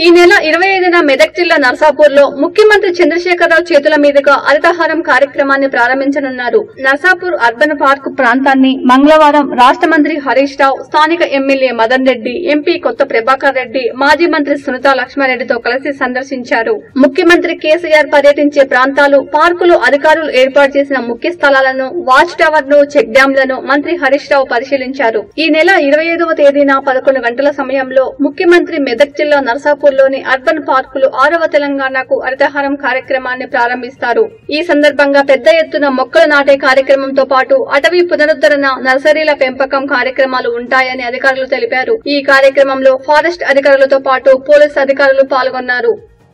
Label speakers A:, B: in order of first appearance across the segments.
A: ఈ నెల ఇరవై ఐదున మెదక్ జిల్లా నర్సాపూర్ లో ముఖ్యమంత్రి చంద్రశేఖరరావు చేతుల మీదుగా హరితహారం కార్యక్రమాన్ని ప్రారంభించనున్నారు నర్సాపూర్ అర్బన్ పార్క్ ప్రాంతాన్ని మంగళవారం రాష్ట్ర మంత్రి హరీష్ రావు స్థానిక ఎమ్మెల్యే మదన్ రెడ్డి ఎంపీ కొత్త ప్రభాకర్ రెడ్డి మాజీ మంత్రి సునీతా లక్ష్మారెడ్డితో కలిసి సందర్శించారు ముఖ్యమంత్రి కేసీఆర్ పర్యటించే ప్రాంతాలు పార్కులు అధికారులు ఏర్పాటు చేసిన ముఖ్య స్థలాలను వాచ్ టవర్ ను చెక్ డ్యాంలను మంత్రి హరీష్ రావు పరిశీలించారు ఈ నెల ఇరవై ఐదవ తేదీన పదకొండు గంటల సమయంలో ముఖ్యమంత్రి మెదక్ జిల్లా నర్సాపూర్ లోని అర్బన్ పార్కులు ఆరవ తెలంగాణకు హరితహారం కార్యక్రమాన్ని ప్రారంభిస్తారు ఈ సందర్భంగా పెద్ద ఎత్తున మొక్కలు నాటే కార్యక్రమంతో పాటు అటవీ పునరుద్ధరణ నర్సరీల పెంపకం కార్యక్రమాలు ఉంటాయని అధికారులు తెలిపారు ఈ కార్యక్రమంలో ఫారెస్ట్ అధికారులతో పాటు పోలీస్ అధికారులు పాల్గొన్నారు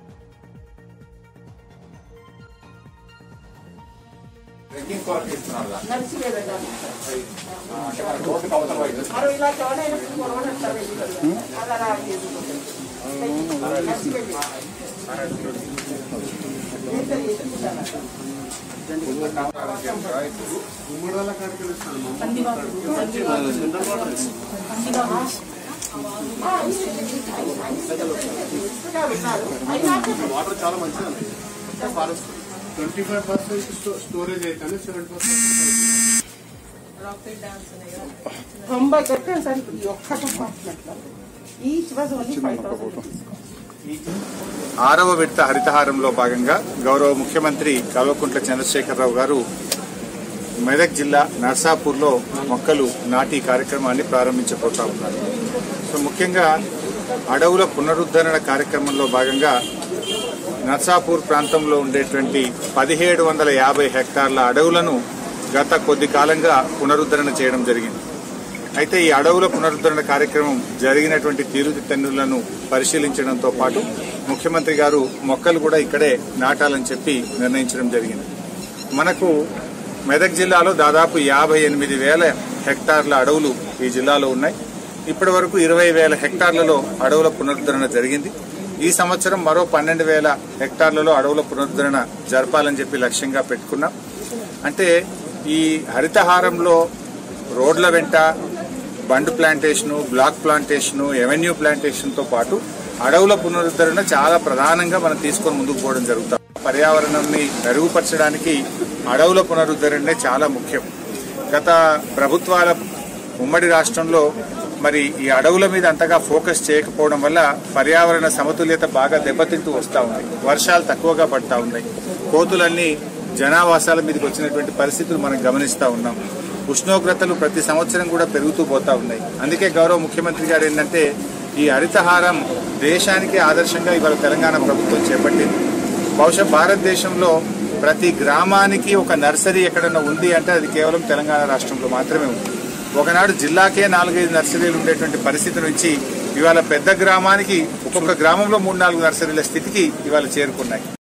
B: ట్రెక్కింగ్ పార్క్ ఇస్తున్నారు కదా.
C: వాటర్ చాలా మంచిది forest twenty five percent storage అయితే సెవెంటీ పర్సెంట్
D: తొంభై పెట్టాను సార్ ఇప్పుడు ఈ ఒక్క కంపార్ట్మెంట్లో each was only five thousand
B: ఆరవ విడత హరితహారంలో భాగంగా గౌరవ ముఖ్యమంత్రి కల్వకుంట్ల చంద్రశేఖరరావు గారు మెదక్ జిల్లా నర్సాపూర్లో మొక్కలు నాటి కార్యక్రమాన్ని ప్రారంభించబోతా ఉన్నారు సో ముఖ్యంగా అడవుల పునరుద్ధరణ కార్యక్రమంలో భాగంగా నర్సాపూర్ ప్రాంతంలో ఉండేటువంటి పదిహేడు వందల యాభై హెక్టార్ల అడవులను గత కొద్ది కాలంగా పునరుద్ధరణ చేయడం జరిగింది అయితే ఈ అడవుల పునరుద్ధరణ కార్యక్రమం జరిగినటువంటి తీరుతెన్నులను పరిశీలించడంతో పాటు ముఖ్యమంత్రి గారు మొక్కలు కూడా ఇక్కడే నాటాలని చెప్పి నిర్ణయించడం జరిగింది మనకు మెదక్ జిల్లాలో దాదాపు యాభై ఎనిమిది వేల హెక్టార్ల అడవులు ఈ జిల్లాలో ఉన్నాయి ఇప్పటి వరకు ఇరవై వేల హెక్టార్లలో అడవుల పునరుద్ధరణ జరిగింది ఈ సంవత్సరం మరో పన్నెండు వేల హెక్టార్లలో అడవుల పునరుద్ధరణ జరపాలని చెప్పి లక్ష్యంగా పెట్టుకున్నాం అంటే ఈ హరితహారంలో రోడ్ల వెంట bund plantation block plantation avenue ప్లాంటేషన్తో పాటు అడవుల పునరుద్ధరణ చాలా ప్రధానంగా మనం తీసుకొని ముందుకు పోవడం జరుగుతాం పర్యావరణాన్ని మెరుగుపరచడానికి అడవుల పునరుద్ధరణే చాలా ముఖ్యం గత ప్రభుత్వాల ఉమ్మడి రాష్ట్రంలో మరి ఈ అడవుల మీద అంతగా ఫోకస్ చేయకపోవడం వల్ల పర్యావరణ సమతుల్యత బాగా దెబ్బతింటూ వస్తూ ఉంది వర్షాలు తక్కువగా పడతా ఉన్నాయి కోతులన్నీ జనావాసాల మీదకి వచ్చినటువంటి పరిస్థితులు మనం గమనిస్తూ ఉన్నాం ఉష్ణోగ్రతలు ప్రతి సంవత్సరం కూడా పెరుగుతూ పోతా ఉన్నాయి అందుకే గౌరవ ముఖ్యమంత్రి గారు ఏంటంటే ఈ హరితహారం దేశానికి ఆదర్శంగా ఇవాళ తెలంగాణ ప్రభుత్వం చేపట్టింది బహుశా భారతదేశంలో ప్రతి గ్రామానికి ఒక నర్సరీ ఎక్కడన్నా ఉంది అంటే అది కేవలం తెలంగాణ రాష్ట్రంలో మాత్రమే ఉంది ఒకనాడు జిల్లాకే నాలుగైదు నర్సరీలు ఉండేటువంటి పరిస్థితి నుంచి ఇవాళ పెద్ద గ్రామానికి ఒక్కొక్క గ్రామంలో మూడు నాలుగు నర్సరీల స్థితికి ఇవాళ చేరుకున్నాయి